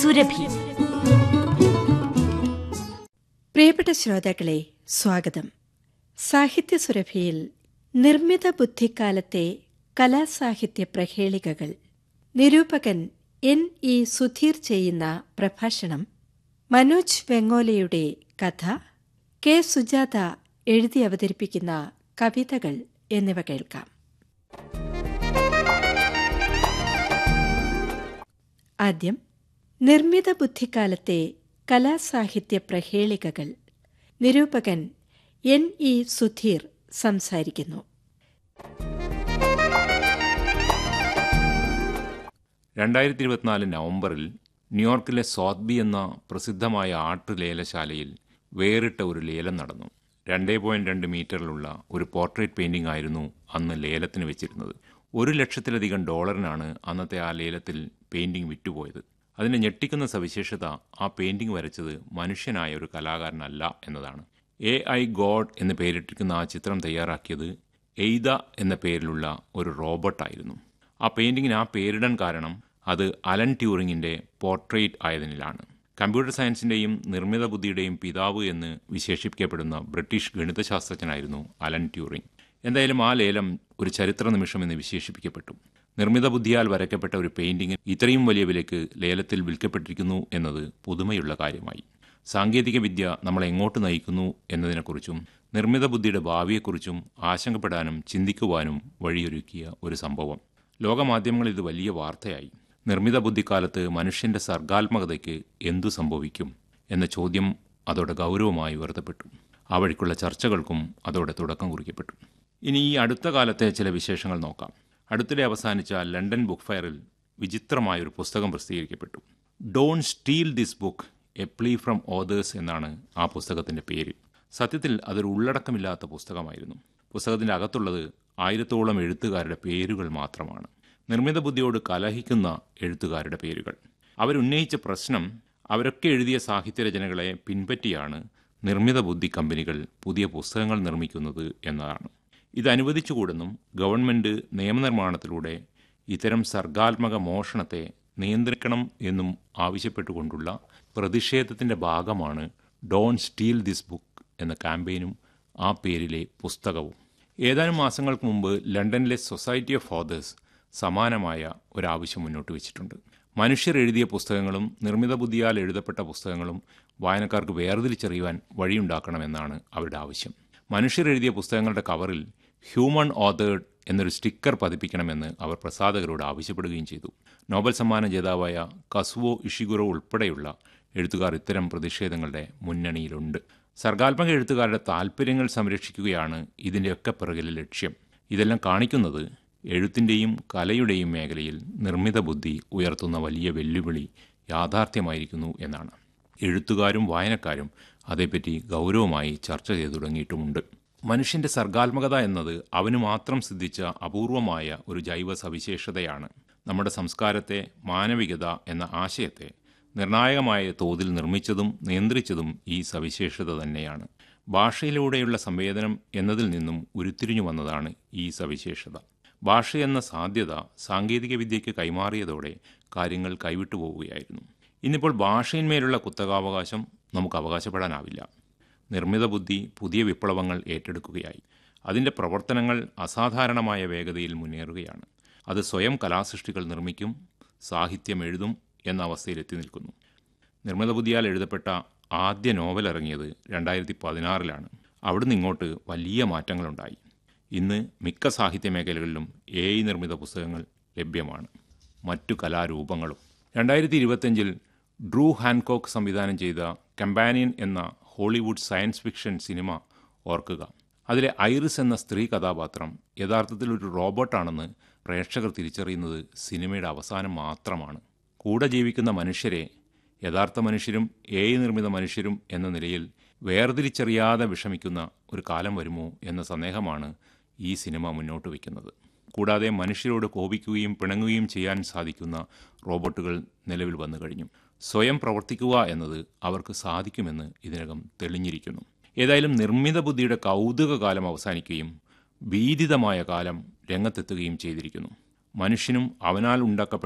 സുരഭി പ്രിയപ്പെട്ട ശ്രോതാക്കളെ സ്വാഗതം സാഹിത്യ സുരഭിയിൽ നിർമ്മിത ബുദ്ധിക്കാലത്തെ കലാസാഹിത്യ പ്രഹേളികകൾ നിരൂപകൻ എൻ ഇ സുധീർ ചെയ്യുന്ന പ്രഭാഷണം മനോജ് വെങ്ങോലയുടെ കഥ കെ സുജാത എഴുതി അവതരിപ്പിക്കുന്ന കവിതകൾ എന്നിവ കേൾക്കാം ആദ്യം നിർമ്മിത ബുദ്ധിക്കാലത്തെ കലാസാഹിത്യ പ്രഹേളികകൾ നിരൂപകൻ എൻ ഇ സുധീർ സംസാരിക്കുന്നു രണ്ടായിരത്തി ഇരുപത്തിനാല് നവംബറിൽ ന്യൂയോർക്കിലെ സോത്ബി എന്ന പ്രസിദ്ധമായ ആർട്ട് ലേലശാലയിൽ വേറിട്ട ഒരു ലേലം നടന്നു രണ്ടേ പോയിന്റ് രണ്ട് മീറ്ററിലുള്ള ഒരു പോർട്രേറ്റ് പെയിന്റിംഗ് ആയിരുന്നു അന്ന് ലേലത്തിന് വെച്ചിരുന്നത് ഒരു ലക്ഷത്തിലധികം ഡോളറിനാണ് അന്നത്തെ ആ ലേലത്തിൽ പെയിന്റിംഗ് വിറ്റുപോയത് അതിന്റെ ഞെട്ടിക്കുന്ന സവിശേഷത ആ പെയിന്റിംഗ് വരച്ചത് മനുഷ്യനായ ഒരു കലാകാരനല്ല എന്നതാണ് എ ഐ ഗോഡ് എന്ന് പേരിട്ടിരിക്കുന്ന ആ ചിത്രം തയ്യാറാക്കിയത് എയ്ത എന്ന പേരിലുള്ള ഒരു റോബോട്ടായിരുന്നു ആ പെയിന്റിങ്ങിന് ആ പേരിടാൻ കാരണം അത് അലൻ ട്യൂറിങ്ങിന്റെ പോർട്രേറ്റ് ആയതിനാലാണ് കമ്പ്യൂട്ടർ സയൻസിന്റെയും നിർമ്മിത ബുദ്ധിയുടെയും പിതാവ് എന്ന് വിശേഷിപ്പിക്കപ്പെടുന്ന ബ്രിട്ടീഷ് ഗണിതശാസ്ത്രജ്ഞനായിരുന്നു അലൻ ട്യൂറിംഗ് എന്തായാലും ആ ലേലം ഒരു ചരിത്ര നിമിഷം എന്ന് വിശേഷിപ്പിക്കപ്പെട്ടു നിർമ്മിത ബുദ്ധിയാൽ വരയ്ക്കപ്പെട്ട ഒരു പെയിന്റിംഗ് ഇത്രയും വലിയ വിലയ്ക്ക് ലേലത്തിൽ വിൽക്കപ്പെട്ടിരിക്കുന്നു എന്നത് പുതുമയുള്ള കാര്യമായി സാങ്കേതിക വിദ്യ നമ്മളെ എങ്ങോട്ട് നയിക്കുന്നു എന്നതിനെക്കുറിച്ചും നിർമ്മിത ബുദ്ധിയുടെ ഭാവിയെക്കുറിച്ചും ആശങ്കപ്പെടാനും ചിന്തിക്കുവാനും വഴിയൊരുക്കിയ ഒരു സംഭവം ലോകമാധ്യമങ്ങളിൽ ഇത് വലിയ വാർത്തയായി നിർമ്മിത ബുദ്ധിക്കാലത്ത് മനുഷ്യന്റെ സർഗാത്മകതയ്ക്ക് എന്തു സംഭവിക്കും എന്ന ചോദ്യം അതോടെ ഗൗരവമായി ഉയർത്തപ്പെട്ടു ആ വഴിക്കുള്ള ചർച്ചകൾക്കും അതോടെ തുടക്കം കുറിക്കപ്പെട്ടു ഇനി ഈ അടുത്ത കാലത്തെ ചില വിശേഷങ്ങൾ നോക്കാം അടുത്തിടെ അവസാനിച്ച ലണ്ടൻ ബുക്ക് ഫെയറിൽ വിചിത്രമായ ഒരു പുസ്തകം പ്രസിദ്ധീകരിക്കപ്പെട്ടു don't steal this book a plea from authors എന്നാണ് ആ പുസ്തകത്തിന്റെ പേര് സത്യത്തിൽ അതൊരു ഉള്ളടക്കമില്ലാത്ത പുസ്തകമായിരുന്നു പുസ്തകത്തിന്റെ അകത്തുള്ളത് ആയിരത്തോളം എഴുത്തുകാരുടെ പേരുകൾ മാത്രമാണ് നിർമ്മിത ബുദ്ധിയോട് കലഹിക്കുന്ന എഴുത്തുകാരുടെ പേരുകൾ അവരുന്നയിച്ച പ്രശ്നം അവരൊക്കെ എഴുതിയ സാഹിത്യരചനകളെ പിൻപറ്റിയാണ് നിർമ്മിത ബുദ്ധി കമ്പനികൾ പുതിയ പുസ്തകങ്ങൾ നിർമ്മിക്കുന്നത് എന്നതാണ് ഇത് അനുവദിച്ചുകൂടെന്നും ഗവൺമെന്റ് നിയമനിർമ്മാണത്തിലൂടെ ഇത്തരം സർഗാത്മക മോഷണത്തെ നിയന്ത്രിക്കണം എന്നും ആവശ്യപ്പെട്ടുകൊണ്ടുള്ള പ്രതിഷേധത്തിന്റെ ഭാഗമാണ് ഡോൺ സ്റ്റീൽ ദിസ് ബുക്ക് എന്ന ക്യാമ്പയിനും ആ പേരിലെ പുസ്തകവും ഏതാനും മാസങ്ങൾക്ക് മുമ്പ് ലണ്ടനിലെ സൊസൈറ്റി ഓഫ് ഫാദേഴ്സ് സമാനമായ ഒരാവശ്യം മുന്നോട്ട് വെച്ചിട്ടുണ്ട് മനുഷ്യർ എഴുതിയ പുസ്തകങ്ങളും നിർമ്മിത ബുദ്ധിയാൽ എഴുതപ്പെട്ട പുസ്തകങ്ങളും വായനക്കാർക്ക് വേർതിരിച്ചറിയുവാൻ വഴിയുണ്ടാക്കണമെന്നാണ് അവരുടെ ആവശ്യം മനുഷ്യർ എഴുതിയ പുസ്തകങ്ങളുടെ കവറിൽ ഹ്യൂമൺ ഓതേർഡ് എന്നൊരു സ്റ്റിക്കർ പതിപ്പിക്കണമെന്ന് അവർ പ്രസാധകരോട് ആവശ്യപ്പെടുകയും ചെയ്തു നോബൽ സമ്മാന ജേതാവായ കസുവോ ഇഷിഗുറോ ഉൾപ്പെടെയുള്ള എഴുത്തുകാർ ഇത്തരം പ്രതിഷേധങ്ങളുടെ മുന്നണിയിലുണ്ട് സർഗാത്മക എഴുത്തുകാരുടെ താല്പര്യങ്ങൾ സംരക്ഷിക്കുകയാണ് ഇതിൻ്റെയൊക്കെ പിറകിലെ ലക്ഷ്യം ഇതെല്ലാം കാണിക്കുന്നത് എഴുത്തിൻ്റെയും കലയുടെയും മേഖലയിൽ നിർമ്മിത ബുദ്ധി ഉയർത്തുന്ന വലിയ വെല്ലുവിളി യാഥാർത്ഥ്യമായിരിക്കുന്നു എന്നാണ് എഴുത്തുകാരും വായനക്കാരും അതേപ്പറ്റി ഗൗരവമായി ചർച്ച ചെയ്തു തുടങ്ങിയിട്ടുമുണ്ട് മനുഷ്യന്റെ സർഗാത്മകത എന്നത് അവന് മാത്രം സിദ്ധിച്ച അപൂർവമായ ഒരു ജൈവ സവിശേഷതയാണ് നമ്മുടെ സംസ്കാരത്തെ മാനവികത എന്ന ആശയത്തെ നിർണായകമായ തോതിൽ നിർമ്മിച്ചതും നിയന്ത്രിച്ചതും ഈ സവിശേഷത തന്നെയാണ് ഭാഷയിലൂടെയുള്ള സംവേദനം എന്നതിൽ നിന്നും ഉരുത്തിരിഞ്ഞു വന്നതാണ് ഈ സവിശേഷത ഭാഷയെന്ന സാധ്യത സാങ്കേതികവിദ്യയ്ക്ക് കൈമാറിയതോടെ കാര്യങ്ങൾ കൈവിട്ടു പോവുകയായിരുന്നു ഇന്നിപ്പോൾ ഭാഷയിന്മേലുള്ള കുത്തകാവകാശം നമുക്ക് അവകാശപ്പെടാനാവില്ല നിർമ്മിത ബുദ്ധി പുതിയ വിപ്ലവങ്ങൾ ഏറ്റെടുക്കുകയായി അതിൻ്റെ പ്രവർത്തനങ്ങൾ അസാധാരണമായ വേഗതയിൽ മുന്നേറുകയാണ് അത് സ്വയം കലാസൃഷ്ടികൾ നിർമ്മിക്കും സാഹിത്യം എഴുതും എന്ന അവസ്ഥയിലെത്തി നിൽക്കുന്നു നിർമ്മിത ബുദ്ധിയാൽ എഴുതപ്പെട്ട ആദ്യ നോവൽ ഇറങ്ങിയത് രണ്ടായിരത്തി പതിനാറിലാണ് അവിടുന്ന് ഇങ്ങോട്ട് വലിയ മാറ്റങ്ങളുണ്ടായി ഇന്ന് മിക്ക സാഹിത്യ മേഖലകളിലും എ ഐ നിർമ്മിത പുസ്തകങ്ങൾ ലഭ്യമാണ് മറ്റു കലാരൂപങ്ങളും രണ്ടായിരത്തി ഇരുപത്തിയഞ്ചിൽ ഡ്രൂ ഹാൻകോക്ക് സംവിധാനം ചെയ്ത കമ്പാനിയൻ എന്ന ഹോളിവുഡ് സയൻസ് ഫിക്ഷൻ സിനിമ ഓർക്കുക അതിലെ ഐറിസ് എന്ന സ്ത്രീ കഥാപാത്രം യഥാർത്ഥത്തിൽ ഒരു റോബോട്ടാണെന്ന് പ്രേക്ഷകർ തിരിച്ചറിയുന്നത് സിനിമയുടെ അവസാനം മാത്രമാണ് കൂടെ ജീവിക്കുന്ന മനുഷ്യരെ യഥാർത്ഥ മനുഷ്യരും എ ഐ നിർമ്മിത മനുഷ്യരും എന്ന നിലയിൽ വേർതിരിച്ചറിയാതെ വിഷമിക്കുന്ന ഒരു കാലം വരുമോ എന്ന സന്ദേഹമാണ് ഈ സിനിമ മുന്നോട്ട് വയ്ക്കുന്നത് കൂടാതെ മനുഷ്യരോട് കോപിക്കുകയും പിണങ്ങുകയും ചെയ്യാൻ സാധിക്കുന്ന റോബോട്ടുകൾ നിലവിൽ വന്നു കഴിഞ്ഞു സ്വയം പ്രവർത്തിക്കുക എന്നത് അവർക്ക് സാധിക്കുമെന്ന് ഇതിനകം തെളിഞ്ഞിരിക്കുന്നു ഏതായാലും നിർമ്മിത ബുദ്ധിയുടെ കൗതുക കാലം അവസാനിക്കുകയും ഭീതിതമായ കാലം രംഗത്തെത്തുകയും ചെയ്തിരിക്കുന്നു മനുഷ്യനും അവനാൽ ഉണ്ടാക്കപ്പെട്ട